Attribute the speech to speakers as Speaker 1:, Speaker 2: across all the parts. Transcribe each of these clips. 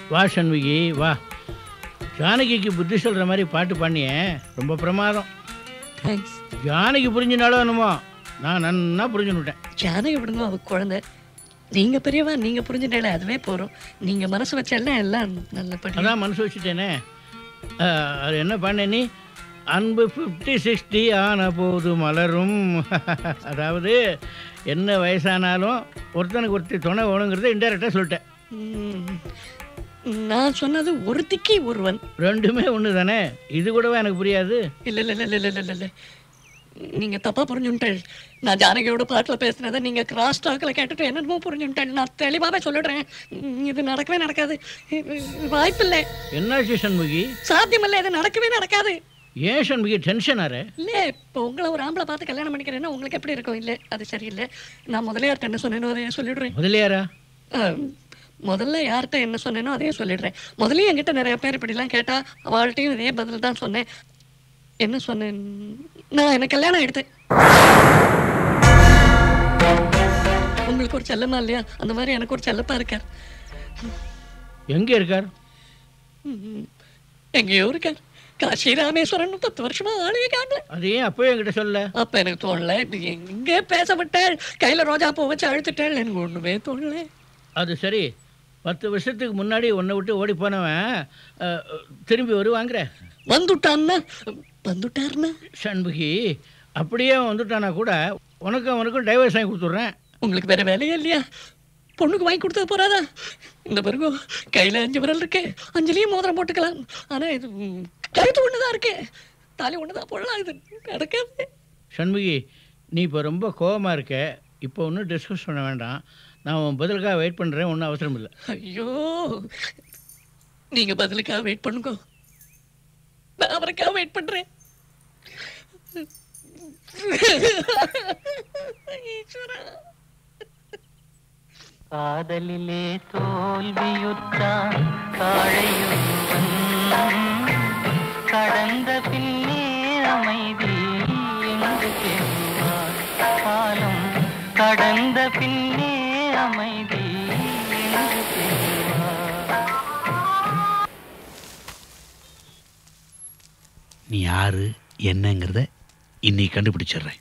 Speaker 1: வா சண்முகி வா ஜானகிக்கு புத்தி சொல்கிற மாதிரி பாட்டு பண்ணியே ரொம்ப பிரமாதம்
Speaker 2: தேங்க்ஸ்
Speaker 1: ஜானகி புரிஞ்சினாலும் என்னமோ நான் நன்னா புரிஞ்சுன்னுட்டேன்
Speaker 2: ஜானகி விடுங்க அவ குழந்தை நீங்க பெரியவா நீங்க புரிஞ்சுட்டாலே அதுவே போறோம் நீங்க மனசு வச்சாலே எல்லாம் நல்லபடி
Speaker 1: அதான் மனசு வச்சுட்டேனே அஹ், அது என்ன பண்ண நீ அன்பு ஃபிஃப்டி சிக்ஸ்டி ஆன போது மலரும் அதாவது என்ன வயசானாலும் ஒருத்தனுக்கு ஒருத்தி துணை வேணுங்கிறத இன்டெரக்டாக சொல்லிட்டேன்
Speaker 2: ம், நான் சொன்னது ஒருத்திக்கு ஒருவன்
Speaker 1: ரெண்டுமே ஒன்று தானே இது கூடவா எனக்கு புரியாது
Speaker 2: இல்ல இல்ல இல்ல இல்ல இல்ல இல்ல இல்ல நீங்க தப்பா புரிஞ்சுட்டேன் நான் ஜானகியோட பாட்டுல பேசினதை நீங்க கிராஸ் டாக்ல கேட்டுட்டு என்னமோ புரிஞ்சுட்டேன் நான் தெளிவாவே சொல்லிடுறேன் ம், இது நடக்கவே நடக்காது வாய்ப்பில்லை
Speaker 1: என்னாச்சு சண்முகி
Speaker 2: சாத்தியமில்லை இது நடக்கவே நடக்காது
Speaker 1: ஏன் சண்முகி டென்ஷன் ஆற
Speaker 2: இல்ல இப்போ உங்களை ஒரு ஆம்பளை பார்த்து கல்யாணம் பண்ணிக்கிறேன்னா உங்களுக்கு எப்படி இருக்கும் இல்ல அது சரியில்லை நான் முதலியார்ட்ட என்ன சொன்னேனோ அதையே சொல்லிடுறேன்
Speaker 1: முதலியாரா
Speaker 2: ஆம், முதல்ல யார்கிட்ட என்ன சொன்னேனோ அதையே சொல்லிடுறேன் முதல்லயும் என்கிட்ட நிறைய பேர் இப்படிலாம் கேட்டா அவள்கிட்டையும் இதே பதில் தான் சொன்னேன் என்ன சொன்னேன் நான் என்ன கல்யாணம் எடுத்தேன் உங்களுக்கு ஒரு செல்லமா இல்லையா அந்த மாதிரி எனக்கு ஒரு செல்லப்பா இருக்கார்
Speaker 1: எங்கே இருக்கார்
Speaker 2: ம், எங்கேயோ இருக்கார் காசி ராமேஸ்வரன் பத்து வருஷமா ஆளையே காணல
Speaker 1: அது ஏன் அப்போவே என்கிட்ட சொல்ல
Speaker 2: அப்ப எனக்கு தோணல இப்ப எங்க பேச விட்டாள் கையில ரோஜா பூ வச்சு அழுத்துட்டாள் எனக்கு ஒண்ணுமே தோணல
Speaker 1: அது சரி பத்து வருஷத்துக்கு முன்னாடி உன்னை விட்டு ஓடி போனவன் அஹ், திரும்பி வருவாங்கிற
Speaker 2: வந்துட்டான்னா வந்துட்டாருன்னா
Speaker 1: சண்முகி அப்படியே வந்துட்டானா கூட உனக்கும் அவனுக்கும் டைவர்ஸ் வாங்கி கொடுத்துட்றேன்
Speaker 2: உங்களுக்கு வேற வேலையே இல்லையா பொண்ணுக்கு வாங்கி கொடுத்தா போறாதா இந்த பிறகு கையில அஞ்சு விரல் இருக்கு அஞ்சுலயும் மோதிரம் போட்டுக்கலாம் ஆனா இது ம், கழுத்து ஒண்ணுதான் இருக்கு தாலி ஒண்ணுதான் போடலாம் இது நடக்காது
Speaker 1: சண்முகி நீ இப்போ ரொம்ப கோவமாக இருக்க இப்போ ஒன்றும் டிஸ்கஸ் பண்ண வேண்டாம் நான் உன் பதிலுக்காக வெயிட் பண்ணுறேன் ஒன்றும் அவசரம் இல்லை
Speaker 2: ஐயோ நீங்க பதிலுக்காக வெயிட் பண்ணுங்க நான் அவருக்காக வெயிட் பண்றேன் ஈஸ்வரா
Speaker 3: காதலிலே தோல்வியுற்றான் காழையொருவன் கடந்த பின்னே அமைதி எங்கு தேடுவார் காலம் கடந்த பின்னே அமைதி எங்கு தேடுவார்
Speaker 4: நீ யாரு என்னங்கிறத இன்னைக்கு கண்டுபிடிச்சிடுறேன்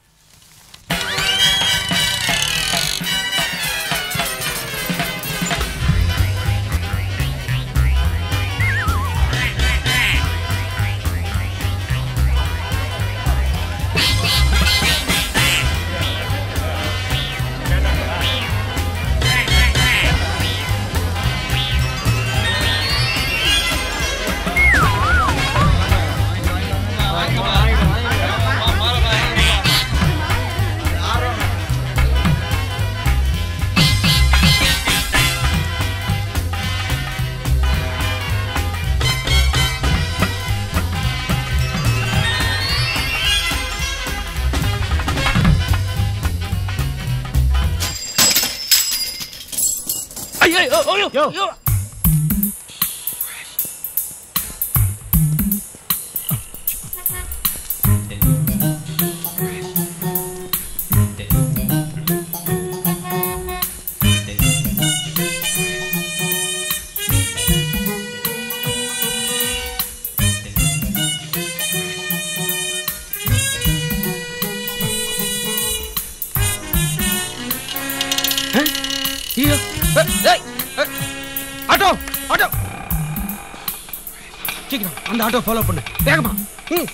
Speaker 5: ஐயோ ஏய், ஏய், ஏய். ஆட்டோ ஆட்டோ சீக்கிரம் அந்த ஆட்டோ ஃபாலோ பண்ணு வேகமா ம்.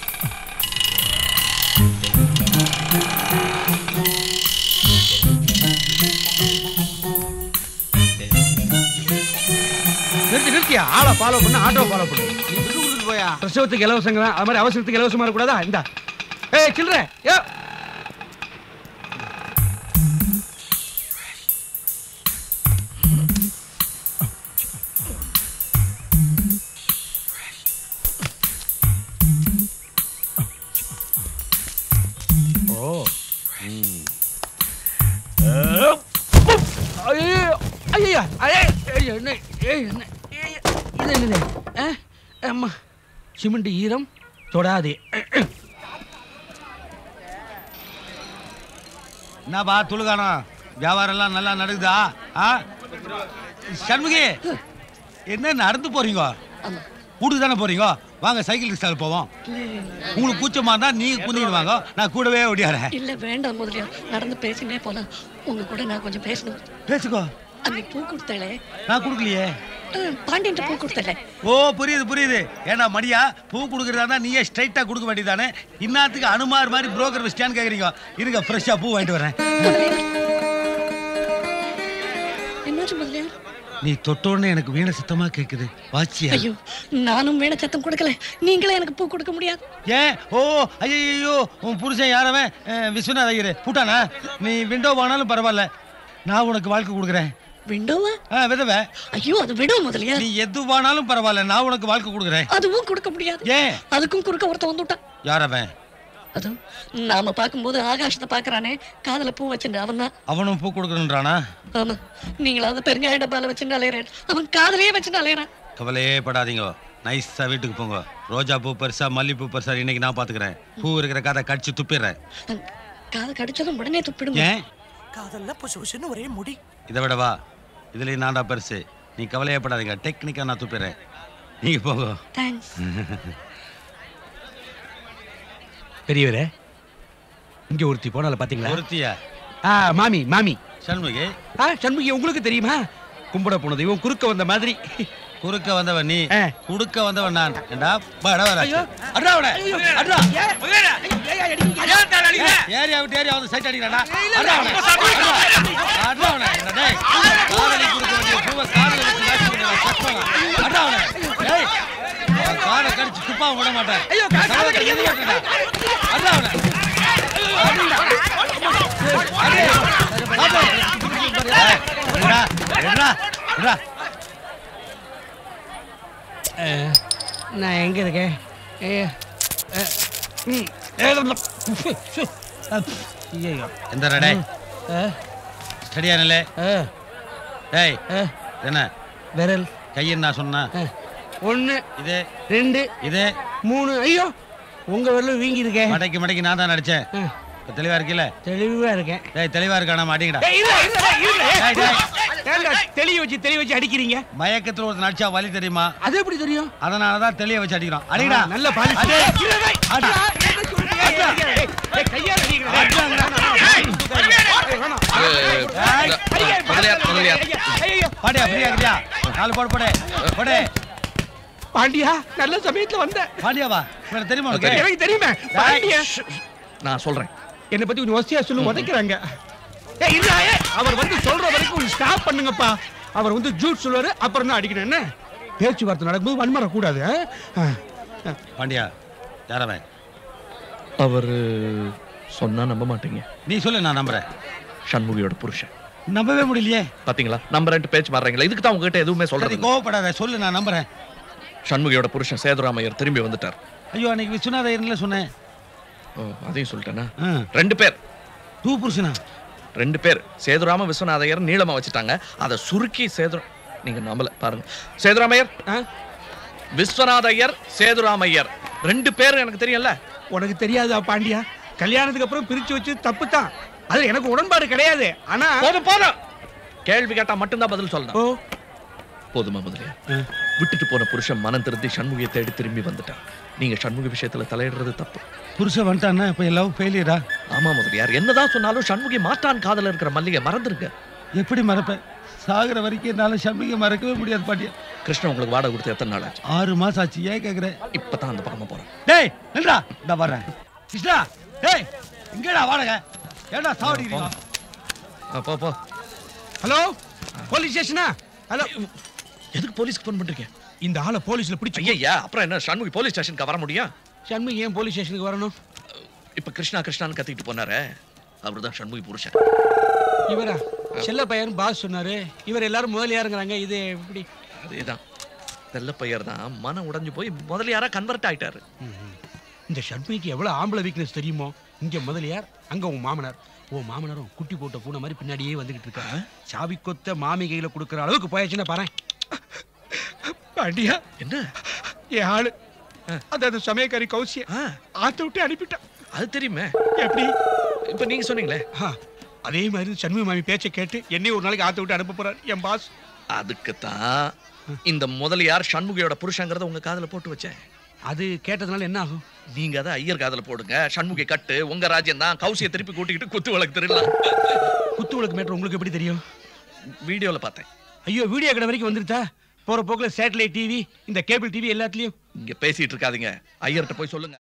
Speaker 5: நிறுத்தி நிறுத்தியா ஆளை ஃபாலோ பண்ணு ஆட்டோ ஃபாலோ பண்ணு நீ விட்டு கொடுத்துட்டு போயா பிரசவத்துக்கு இலவசங்க அது மாதிரி அவசரத்துக்கு இலவசமா இருக்கக்கூடாதா இந்தா ஏய் சில்லற ஏ ஓ ஐயோ ஐயோ ஐயோ என்ன ஏய், என்ன ஏய், இது என்னது ஆ? அம்மா சிமெண்ட் ஈரம் தொடாதே
Speaker 6: என்னப்பா துளுகானம் வியாபாரம் எல்லாம் நல்லா நடக்குதா ஆ சண்முகி என்ன நடந்து போறீங்க
Speaker 2: ஆமா
Speaker 6: வீட்டுக்கு தானே போறீங்க வாங்க சைக்கிள் ரிக்ஷாவில் போவோம் உங்களுக்கு கூச்சமா இருந்தா நீங்க குந்திக்கிட்டு வாங்க நான் கூடவே ஓடியாரேன்
Speaker 2: இல்ல வேண்டாம் முதலியார் நடந்து பேசினே போலாம் உங்க கூட நான் கொஞ்சம் பேசணும்
Speaker 6: பேசுக்கோ
Speaker 2: அன்னைக்கு பூ கொடுத்தாளே
Speaker 6: நான் கொடுக்கலையே
Speaker 2: அஹ், பாண்டியன்ட்ட பூ கொடுத்தாளே
Speaker 6: ஓ புரியுது புரியுது ஏன்னா மடியா பூ கொடுக்குறதா இருந்தா நீயே ஸ்ட்ரைட்டா கொடுக்க வேண்டியதானே இன்னாத்துக்கு அனுமார் மாதிரி புரோக்கர் வச்சிட்டான்னு கேக்குறீங்க இருங்க ஃப்ரெஷ்ஷா பூ வாங்கிட்டு வரேன்
Speaker 2: என்னாச்சு முதலியார்
Speaker 6: நீ தொட்டோடனே எனக்கு வீணை சுத்தமா கேக்குது வாச்சியா
Speaker 2: ஐயோ நானும் வேண சத்தம் கொடுக்கல நீங்களே எனக்கு பூ கொடுக்க முடியாது
Speaker 6: ஏன் ஓ ஐயோ உன் புருஷன் யாரவன் அஹ், விஸ்வநாத் ஐயர் பூட்டானா நீ விண்டோ வாங்கினாலும் பரவாயில்ல நான் உனக்கு வாழ்க்கை கொடுக்குறேன்
Speaker 2: விண்டோவா
Speaker 6: ஆ விதவை
Speaker 2: ஐயோ அது விடும் முதலியார்
Speaker 6: நீ எது வாங்கினாலும் பரவாயில்ல நான் உனக்கு வாழ்க்கை கொடுக்குறேன்
Speaker 2: அதுவும் கொடுக்க முடியாது
Speaker 6: ஏன்
Speaker 2: அதுக்கும் குறுக்க ஒருத்தன் வந்துட்டான்
Speaker 6: யாரவன்
Speaker 2: அதுவும் நாம பார்க்கும்போது ஆகாசத்தை பாக்குறானே காதுல பூ வச்சுட்டு அவன் தான்
Speaker 6: அவனும் பூ கொடுக்கணுன்றானா
Speaker 2: ஆமா நீங்களாவது பெருங்காய டப்பால வச்சுட்டு அலையறேன் அவன் காதலையே வச்சுட்டு அலையறான்
Speaker 6: கவலையே படாதீங்க நைஸா வீட்டுக்கு போங்க ரோஜா பூ பெருசா மல்லிப்பூ பெருசா இன்னைக்கு நான் பாத்துக்கிறேன் பூ இருக்கிற கதை கடிச்சு துப்பிடுறேன்
Speaker 2: காதை கடிச்சதும் உடனே துப்பிடும்
Speaker 6: ஏன்
Speaker 7: காதல்ல புசு புசுன்னு ஒரே முடி
Speaker 6: இதை விட வா இதுலயும் நான்டா பெருசு நீ கவலையே படாதீங்க டெக்னிக்கா நான் துப்பிடுறேன் நீங்க போங்க
Speaker 2: தேங்க்ஸ்
Speaker 5: பெரியவரே இங்க ஒருத்தி போனால பாத்தீங்களா
Speaker 6: ஒருத்தியா
Speaker 5: ஆ மாமி மாமி
Speaker 6: சண்முகி
Speaker 5: ஆ சண்முகி உங்களுக்கு தெரியுமா கும்பிட போனது இவன் குறுக்க வந்த மாதிரி
Speaker 6: குறுக்க வந்தவன் நீ
Speaker 5: ஆ.
Speaker 6: குடுக்க வந்தவன் நான் ஏண்டா வர வர
Speaker 5: ஐயோ.
Speaker 6: அட்ரா அவனை அட்ரா
Speaker 5: ஐயோ,
Speaker 6: ஏரியா விட்டு ஏரியா வந்து சைட் அடிக்கிறாடா அட்ரா அவனை அட்ரா அவனை டேய் காதலி குடுக்க வேண்டிய பூவை காதலி வச்சு நாசி பண்ணுடா சஸ்பமா அட்ரா அவனை டேய் அவன் காதை கடிச்சு துப்பா விட மாட்டேன்
Speaker 5: ஐயோ, கா- காதை
Speaker 6: கதவை
Speaker 5: கடிக்க
Speaker 6: திறந்து மாட்டேன்டா. அட்ரா அவனை அடிடா. அடி. பாப்பா. ஏய், என்னடா என்னடா என்னடா
Speaker 5: நான் எங்க இருக்கேன் ஏ, ஏ, ம், ஏ, உஃப், சு, அப், ஐயையோ.
Speaker 6: எந்த ரெடே
Speaker 5: ஆ,
Speaker 6: ஸ்டடியா நிலை
Speaker 5: ஆ,
Speaker 6: டேய்
Speaker 5: ஆ,
Speaker 6: என்ன
Speaker 5: விரல்
Speaker 6: கையன்னு நான் சொன்னேன்
Speaker 5: ஆ, ஒண்ணு
Speaker 6: இது
Speaker 5: ரெண்டு
Speaker 6: இது
Speaker 5: மூணு ஐயோ உங்க விரலும் வீங்கி இருக்கேன்
Speaker 6: மடக்கி மடக்கி நான் தான் நடிச்சேன்
Speaker 5: ஆ,
Speaker 6: இப்ப தெளிவா இருக்கீல
Speaker 5: தெளிவா இருக்கேன்
Speaker 6: டேய் தெளிவா இருக்கானா மாட்டீங்கடா
Speaker 5: ஏய், இருடா, இருடா, இருடா, ஏய்,
Speaker 6: டேய், டேய்.
Speaker 5: ஏன்டா தெளிய வச்சு தெளிய வச்சு அடிக்கிறீங்க
Speaker 6: மயக்கத்துல ஒரு நடிச்சா வலி தெரியுமா
Speaker 5: அது எப்படி தெரியும்
Speaker 6: அதனால தான் தெளிய வச்சு அடிக்கிறோம் அடிடா
Speaker 5: ஆ, நல்ல பாலிசி.
Speaker 6: அடி.
Speaker 5: இருடா, டேய்.
Speaker 6: அடி.
Speaker 5: ஆ, என்ன சொல்றீங்க? ஏய், ஏய், ஏய், ஏய், கையால அடிக்கிறேன். ஏய், ஏய், வேணாம்.
Speaker 6: ஏய்,
Speaker 5: ஐயா,
Speaker 8: முதலியார், முதலியார்.
Speaker 5: ஐயா, ஐயா,
Speaker 6: பாடியா ஃப்ரீயா இருக்கியா நாலு போடு போடு போடு
Speaker 5: பாண்டியா நல்ல சமயத்துல வந்த
Speaker 6: பாண்டியாவா இவனை தெரியுமா உனக்கு
Speaker 5: எனக்கு தெரியுமே பாண்டியா
Speaker 8: நான் சொல்றேன்
Speaker 5: என்னை பத்தி கொஞ்சம் வசதியா சொல்லு உதைக்கிறாங்க ஏய் இல்ல ஏய், அவர் வந்து சொல்ற வரைக்கும் ஸ்டாப் பண்ணுங்கப்பா அவர் வந்து ஜூட் சொல்லுவாரு அப்புறம் தான் அடிக்கணும் என்ன பேச்சுவார்த்தை நடக்கும்போது வன்மர கூடாது ஆ? ஆ.
Speaker 6: பாண்டியா யாரவன்
Speaker 8: அவர் சொன்னா நம்ப மாட்டீங்க
Speaker 6: நீ சொல்லு நான் நம்புறேன்
Speaker 8: சண்முகியோட புருஷன்
Speaker 6: நம்பவே முடியலையே
Speaker 8: பாத்தீங்களா நம்புறேன்ட்டு பேச்சு மாறுறீங்களா இதுக்கு தான் உங்ககிட்ட எதுவுமே
Speaker 6: சரி
Speaker 8: சொல்றது இல்ல.
Speaker 6: கோவப்படாத சொல்லு நான் நம்புறேன்
Speaker 8: சண்முகியோட புருஷன் சேதுராமையர் திரும்பி வந்துட்டார்
Speaker 6: ஐயோ அன்னைக்கு விஸ்வநாத ஐயர்ல சொன்னேன்
Speaker 8: ஓ, அதையும் சொல்லிட்டேனா
Speaker 6: ஆ.
Speaker 8: ரெண்டு பேர்
Speaker 6: டூ புருஷனா
Speaker 8: ரெண்டு பேர் சேதுராம விஸ்வநாதையர் நீளமா வச்சுட்டாங்க அதை சுருக்கி சேது நீங்க நம்பல பாருங்க சேதுராமையர்
Speaker 5: ஆ?
Speaker 8: விஸ்வநாதையர் சேதுராமையர் ரெண்டு பேர் எனக்கு தெரியல
Speaker 5: உனக்கு தெரியாதா பாண்டியா கல்யாணத்துக்கு அப்புறம் பிரிச்சு வச்சு தப்பு தான் அது எனக்கு உடன்பாடு கிடையாது ஆனா
Speaker 8: போதும் போதும் கேள்வி கேட்டா மட்டும்தான் பதில்
Speaker 5: ஓ
Speaker 8: சொல்லணும் போதுமா முதலியா விட்டுட்டு போன புருஷன் மனம் திருந்தி சண்முகியை தேடி திரும்பி வந்துட்டான் நீங்க சண்முகி விஷயத்துல தலையிடுறது தப்பு
Speaker 6: புருஷன் வந்துட்டான்னா இப்ப எல்லாம் ஃபெயிலியரா
Speaker 8: ஆமா முதலியார் என்னதான் சொன்னாலும் சண்முகி மாட்டான் காதல இருக்கிற மல்லிகை மறந்துருங்க
Speaker 6: எப்படி மறப்பேன் சாகுற வரைக்கும் என்னால சம்பிகை மறக்கவே முடியாது பாட்டியா
Speaker 8: கிருஷ்ணன் உங்களுக்கு வாடகை கொடுத்து எத்தனை நாள் ஆச்சு
Speaker 6: ஆறு மாசம் ஆச்சு ஏன் கேக்குறேன்
Speaker 8: இப்பதான் அந்த பக்கமா போறேன்
Speaker 6: டேய் நில்றா இந்த வர்றேன் கிருஷ்ணா டேய் இங்கடா வாடகை ஏடா சாவடிக்கிறீங்க
Speaker 8: ஆ, போ போ
Speaker 5: ஹலோ போலீஸ் ஸ்டேஷனா ஹலோ
Speaker 8: எதுக்கு போலீஸ்க்கு ஃபோன் பண்றீங்க
Speaker 5: இந்த ஆளை போலீஸ்ல பிடிச்சு
Speaker 8: ஐயா அப்புறம் என்ன சண்முகி போலீஸ் ஸ்டேஷனுக்கு வர முடியும்
Speaker 5: சண்முகி ஏன் போலீஸ் ஸ்டேஷனுக்கு வரணும்
Speaker 8: இப்ப கிருஷ்ணா கிருஷ்ணான்னு கத்திட்டு போனாரே அவர்தான் சண்முகி புருஷன்
Speaker 5: இவரா செல்ல பையன் பாஸ் சொன்னாரு இவர் எல்லாரும் முதலியாருங்கிறாங்க இது எப்படி
Speaker 8: அதேதான் தெல்லப்பையர் தான் மனம் உடைஞ்சு போய் முதலியாரா கன்வெர்ட் ஆயிட்டாரு
Speaker 5: இந்த ஷண்முகிக்கு எவ்வளவு ஆம்பளை வீக்னஸ் தெரியுமோ இங்க முதலியார் அங்க உன் மாமனார் உன் மாமனாரும் குட்டி போட்ட பூனை மாதிரி பின்னாடியே வந்துகிட்டு இருக்காரு சாவி கொத்த மாமி கையில கொடுக்குற அளவுக்கு போயாச்சுன்னா பாரு பாண்டியா
Speaker 8: என்ன
Speaker 5: என் ஆளு அதாவது சமயக்காரி கௌசிய
Speaker 8: ஆ,
Speaker 5: ஆத்த விட்டு அனுப்பிட்டான்
Speaker 8: அது தெரியுமே
Speaker 5: எப்படி
Speaker 8: இப்ப நீங்க சொன்னீங்களே
Speaker 5: ஆ, அதே மாதிரி சண்முகி மாமி பேச்சை கேட்டு என்னையும் ஒரு நாளைக்கு ஆத்த விட்டு அனுப்ப போறார் என் பாஸ்
Speaker 8: அதுக்கு தான் இந்த முதலியார் சண்முகியோட புருஷங்கிறத உங்க காதுல போட்டு வச்சேன்
Speaker 5: அது கேட்டதுனால என்ன ஆகும்
Speaker 8: நீங்க அதை ஐயர் காதுல போடுங்க சண்முகி கட்டு உங்க ராஜ்யம் தான் கௌசியை திருப்பி கூட்டிக்கிட்டு குத்து வழக்கு திருடலாம்
Speaker 5: குத்து விளக்கு மேட்ரு உங்களுக்கு எப்படி தெரியும்
Speaker 8: வீடியோல பார்த்தேன்
Speaker 5: ஐயோ வீடியோ கடை வரைக்கும் வந்துருச்சா போற போக்குல சேட்டலைட் டிவி இந்த கேபிள் டிவி எல்லாத்துலயும்
Speaker 8: இங்க பேசிட்டு இருக்காதீங்க ஐயர்கிட்ட போய் சொல்லுங்க